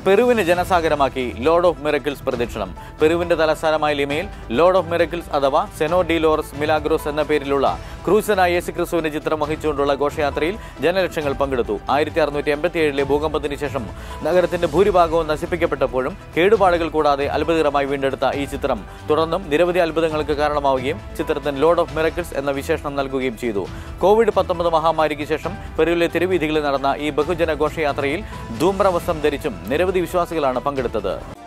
പെറുവിന് ജനസാഗരമാക്കി lord of miracles പ്രദക്ഷിണം പെറുവിന്റെ തലസ്ഥാനമായ ലിമയിൽ ലോർഡ് ഓഫ് മിറക്കിൾസ് അഥവാ സെനോ ഡി ലോറസ് മിലാഗ്രോസ് എന്ന പേരിലുള്ള ക്രൂസനായ യേശു ക്രിസ്തുവിന്റെ ചിത്രം വഹിച്ചുകൊണ്ടുള്ള ഘോഷയാത്രയിൽ ജനലക്ഷങ്ങൾ പങ്കെടുത്തു ആയിരത്തി അറുന്നൂറ്റി എൺപത്തി ഏഴിലെ ഭൂകമ്പത്തിന് ശേഷം നഗരത്തിന്റെ ഭൂരിഭാഗവും നശിപ്പിക്കപ്പെട്ടപ്പോഴും കേടുപാടുകൾ കൂടാതെ അത്ഭുതകരമായി വീണ്ടെടുത്ത ഈ ചിത്രം തുടർന്നും നിരവധി അത്ഭുതങ്ങൾക്ക് കാരണമാവുകയും ചിത്രത്തിന് ലോർഡ് ഓഫ് മിറക്കിൾസ് എന്ന വിശേഷണം നൽകുകയും ചെയ്തു കോവിഡ് പത്തൊമ്പത് മഹാമാരിക്ക് ശേഷം പെറുവിലെ തെരുവീഥികളിൽ നടന്ന ഈ ബഹുജന ഘോഷയാത്രയിൽ ധൂമ്രവസ്ത്രം ധരിച്ചും നിരവധി വിശ്വാസികളാണ് പങ്കെടുത്തത്